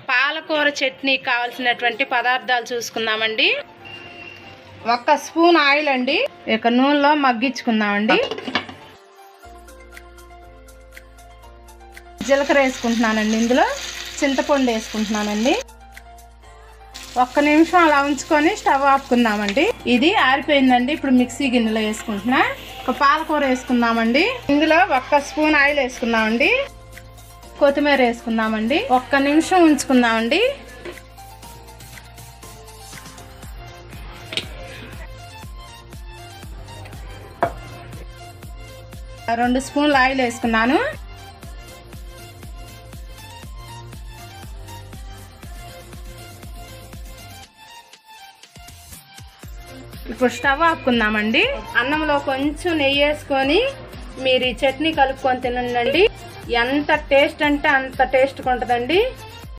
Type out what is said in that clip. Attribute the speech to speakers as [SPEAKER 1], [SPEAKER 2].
[SPEAKER 1] పాలకూర చట్నీ కావాల్సినటువంటి పదార్థాలు చూసుకుందామండి ఒక్క స్పూన్ ఆయిల్ అండి ఇక నూనెలో మగ్గించుకుందామండి జీలకర్ర వేసుకుంటున్నానండి ఇందులో చింతపండు వేసుకుంటున్నానండి ఒక్క నిమిషం అలా ఉంచుకొని స్టవ్ ఆపుకుందామండి ఇది ఆరిపోయిందండి ఇప్పుడు మిక్సీ గిన్నెలో వేసుకుంటున్నా ఒక పాలకూర వేసుకుందామండి ఇందులో ఒక్క స్పూన్ ఆయిల్ వేసుకుందామండి కొత్తిమీర వేసుకుందామండి ఒక్క నిమిషం ఉంచుకుందామండి రెండు స్పూన్లు ఆయిల్ వేసుకున్నాను ఇప్పుడు స్టవ్ ఆపుకుందామండి అన్నంలో కొంచెం నెయ్యి వేసుకొని మీరు ఈ చట్నీ కలుపుకొని తినండి ఎంత టేస్ట్ అంటే అంత టేస్ట్ ఉంటుందండి